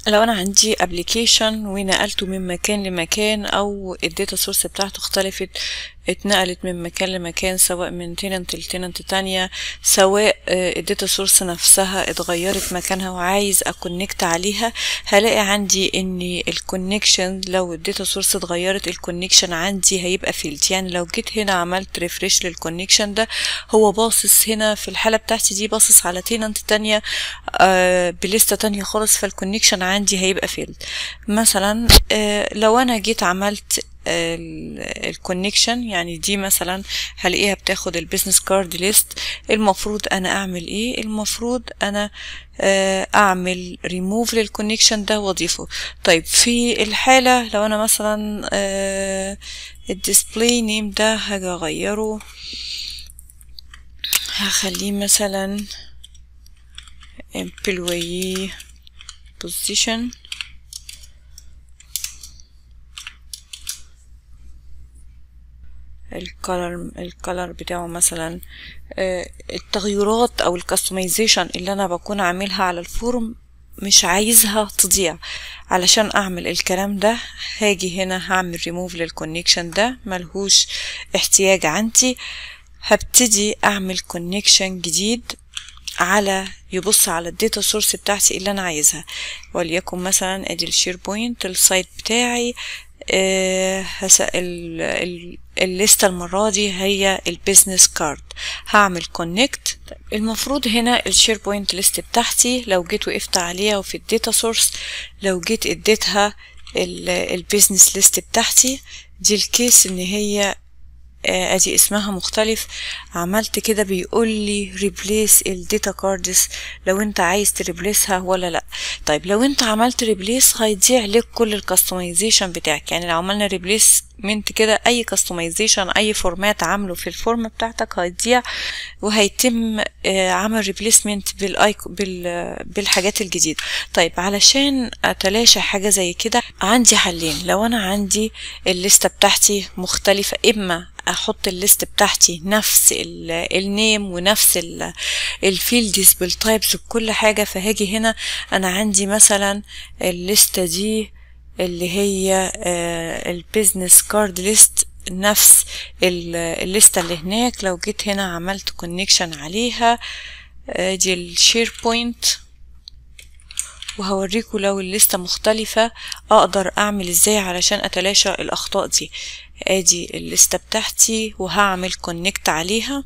لو انا عندي ابلكيشن ونقلته من مكان لمكان او الداتا سورس بتاعته اختلفت اتنقلت من مكان لمكان سواء من تيننت لتيننت تانية سواء الداتا سورس نفسها اتغيرت مكانها وعايز اكونكت عليها هلاقي عندي ان الكونكشن لو الداتا سورس اتغيرت الكونكشن عندي هيبقى فيلد يعني لو جيت هنا عملت ريفريش للكونكشن ده هو باصص هنا في الحالة بتاعتي دي باصص على تيننت تانية آه بليستة تانية خالص فالكونكشن عندي هيبقى فيلد مثلا آه لو انا جيت عملت الكونكشن يعني دي مثلا هلاقيها بتاخد البيزنس كارد ليست المفروض انا اعمل ايه المفروض انا اعمل ريموف للكونكشن ده واضيفه طيب في الحالة لو انا مثلا الديسبلاي نيم ده هاجي اغيره هخليه مثلا employee position الكالر الكالر بتاعه مثلا التغيرات او الكستمايزيشن اللي انا بكون عاملها على الفورم مش عايزها تضيع علشان اعمل الكلام ده هاجي هنا هعمل ريموف للكونكشن ده ملهوش احتياج عندي هبتدي اعمل كونكشن جديد على يبص على الداتا سورس بتاعتي اللي انا عايزها وليكن مثلا ادي الشير بوينت السايت بتاعي أه الليستة المرة دي هي البيزنس كارد هعمل كونكت المفروض هنا الشير بوينت ليست بتاعتي لو جيت وقفت عليها وفي الداتا سورس لو جيت اديتها البيزنس ليست بتاعتي دي الكيس ان هي ادي اسمها مختلف عملت كده بيقول لي ريبليس الداتا كاردز لو انت عايز تريبليسها ولا لا طيب لو انت عملت ريبليس هيضيع لك كل الكاستمايزيشن بتاعك يعني لو عملنا ريبليسمنت كده اي كاستمايزيشن اي فورمات عامله في الفورم بتاعتك هيضيع وهيتم عمل ريبليسمنت بالايكو بال بالحاجات الجديده طيب علشان اتلاشى حاجه زي كده عندي حلين لو انا عندي الليسته بتاعتي مختلفه اما احط الليست بتاعتي نفس النيم ونفس الفيلدز بالتايبس بكل حاجة فهاجي هنا انا عندي مثلا الليستة دي اللي هي البيزنس كارد ليست نفس الليستة اللي هناك لو جيت هنا عملت كونكشن عليها دي الشير بوينت وهوريكم لو الليستة مختلفة اقدر اعمل ازاي علشان اتلاشى الاخطاء دي ادي الليستة بتاعتي وهعمل كونكت عليها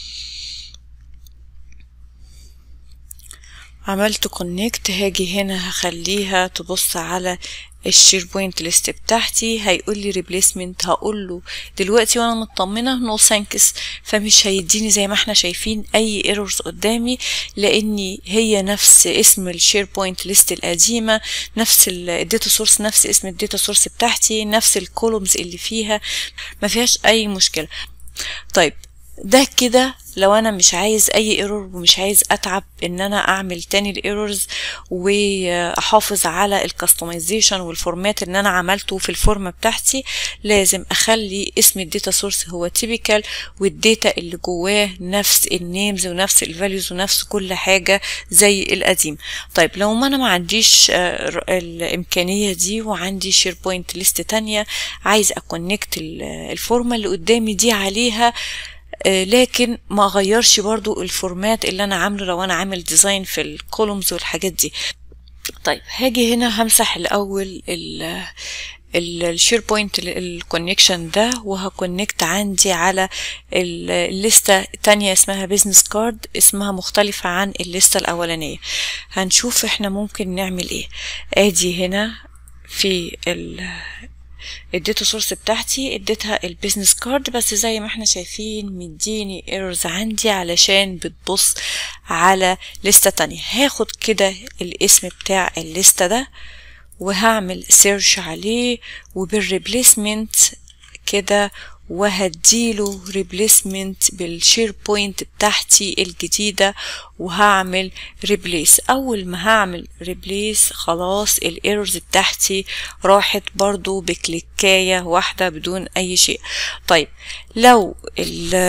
عملت كونكت هاجي هنا هخليها تبص على الشير بوينت ليست بتاعتي هيقول لي ريبليسمنت هقول له دلوقتي وانا مطمنه نو ثانكس فمش هيديني زي ما احنا شايفين اي ايرورز قدامي لاني هي نفس اسم الشير بوينت ليست القديمه نفس الداتا سورس نفس اسم الداتا سورس بتاعتي نفس الكولومز اللي فيها ما فيهاش اي مشكله طيب ده كده لو انا مش عايز اي ايرور ومش عايز اتعب ان انا اعمل تاني الايرورز واحافظ على الكستمايزيشن والفورمات اللي انا عملته في الفورمه بتاعتي لازم اخلي اسم الداتا سورس هو تيبيكال والداتا اللي جواه نفس النيمز ونفس الفاليوز ونفس كل حاجه زي القديم طيب لو ما انا ما عنديش الامكانيه دي وعندي شير بوينت ليست تانية عايز اكونكت الفورمه اللي قدامي دي عليها لكن ما اغيرش برضو الفورمات اللي انا عامله لو انا عامل ديزاين في الكولومز والحاجات دي طيب هاجي هنا همسح الاول الشير بوينت الكونكشن ده وهكونكت عندي على الليستة تانية اسمها بيزنس كارد اسمها مختلفة عن الليستة الاولانية هنشوف احنا ممكن نعمل ايه ادي هنا في الداتا سورس بتاعتي اديتها البيزنس كارد بس زي ما احنا شايفين مديني ايرورز عندي علشان بتبص على لستة تانية هاخد كده الاسم بتاع الليستة ده وهعمل سيرش عليه وبالريبليسمنت كده وهديله ريبليسمنت بالشير بوينت بتاعتي الجديدة وهعمل ريبليس اول ما هعمل ريبليس خلاص الايرورز بتاعتي راحت برضو بكليكاية واحدة بدون اي شيء طيب لو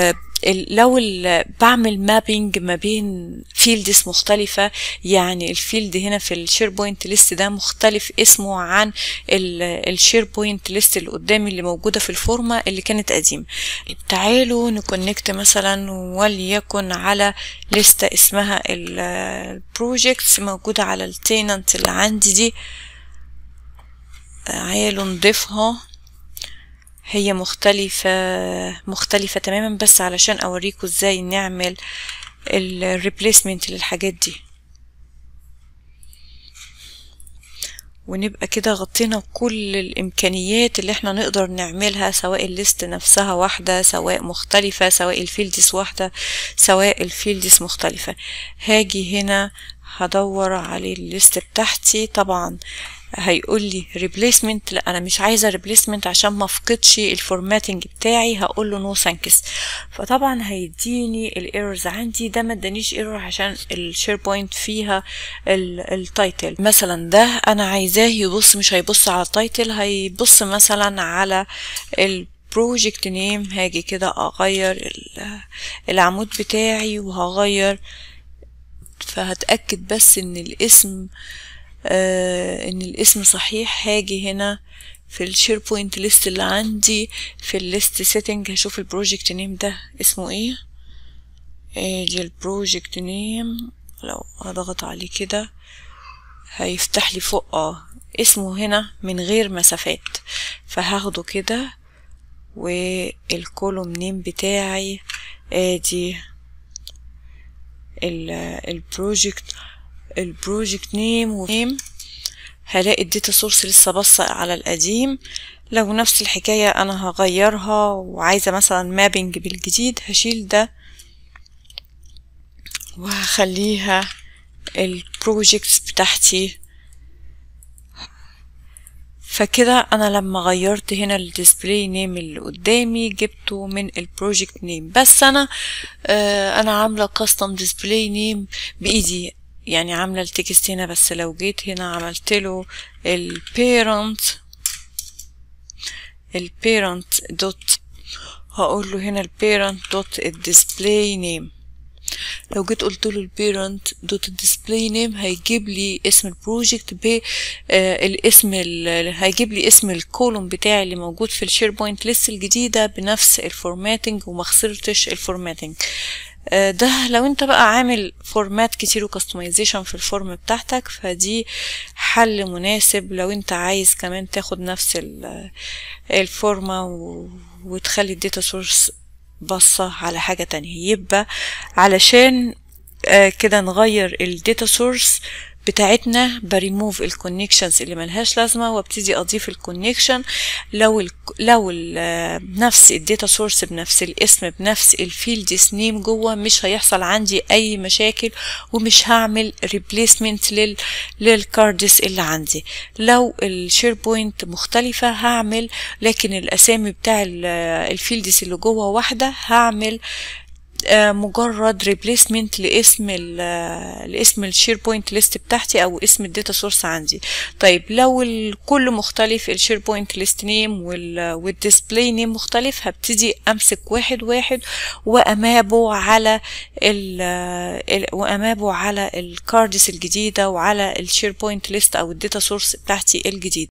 لو بعمل مابينج ما بين فيلدز مختلفة يعني الفيلد هنا في الشير بوينت ليست ده مختلف اسمه عن الشير بوينت ليست اللي قدامي اللي موجودة في الفورمة اللي كانت قديمة تعالوا نكونكت مثلا وليكن على لستة اسمها البروجيكتس موجودة على التيننت اللي عندي دي تعالوا نضيفها هي مختلفة مختلفة تماما بس علشان اوريكم ازاي نعمل الريبليسمنت للحاجات دي ونبقى كده غطينا كل الامكانيات اللي احنا نقدر نعملها سواء الليست نفسها واحدة سواء مختلفة سواء الفيلدس واحدة سواء الفيلدس مختلفة هاجي هنا هدور على الليست بتاعتي طبعا هيقول لي ريبليسمنت لا انا مش عايزه ريبليسمنت عشان ما افقدش الفورماتنج بتاعي هقول له نو ثانكس فطبعا هيديني الايرورز عندي ده ما ادانيش ايرور عشان الشير بوينت فيها التايتل مثلا ده انا عايزاه يبص مش هيبص على التايتل هيبص مثلا على البروجكت نيم هاجي كده اغير العمود بتاعي وهغير فهتأكد بس ان الاسم آه ان الاسم صحيح هاجي هنا في الشير بوينت ليست اللي عندي في الليست سيتنج هشوف البروجكت نيم ده اسمه ايه اجي البروجكت نيم لو اضغط عليه كده هيفتح لي فوق اه اسمه هنا من غير مسافات فهاخده كده والكولوم نيم بتاعي ادي البروجكت البروجكت نيم ونيم هلاقي الداتا سورس لسه باصة على القديم لو نفس الحكاية انا هغيرها وعايزة مثلا مابينج بالجديد هشيل ده وهخليها البروجكتس بتاعتي فكده انا لما غيرت هنا الديسبلاي نيم اللي قدامي جبته من البروجكت نيم بس انا آه انا عامله كاستم ديسبلاي نيم بايدي يعني عامله التكست هنا بس لو جيت هنا عملت له البيرنت البيرنت دوت هقول له هنا البيرنت دوت الديسبلاي نيم لو جيت قلت له البيرنت دوت الديسبلاي نيم هيجيب لي اسم البروجكت ب آه الاسم هيجيب لي اسم الكولوم بتاعي اللي موجود في الشير بوينت ليست الجديده بنفس الفورماتنج وما خسرتش الفورماتنج آه ده لو انت بقى عامل فورمات كتير وكستمايزيشن في الفورم بتاعتك فدي حل مناسب لو انت عايز كمان تاخد نفس الفورمة وتخلي الداتا سورس بصة على حاجة تانية يبقى علشان آه كده نغير الداتا سورس بتاعتنا بريموف الكونكشنز اللي ملهاش لازمه وابتدي اضيف الكونكشن لو ال لو ال نفس الداتا سورس بنفس الاسم بنفس الفيلد نيم جوه مش هيحصل عندي اي مشاكل ومش هعمل ريبليسمنت لل للكاردس اللي عندي لو الشير بوينت مختلفه هعمل لكن الاسامي بتاع الفيلدز اللي جوه واحده هعمل مجرد ريبليسمنت لاسم ال لاسم الشير بوينت ليست بتاعتي او اسم الداتا سورس عندي طيب لو الكل مختلف الشير بوينت ليست نيم والديسبلاي نيم مختلف هبتدي امسك واحد واحد وامابه على ال وامابه على الكاردس الجديده وعلى الشير بوينت ليست او الداتا سورس بتاعتي الجديده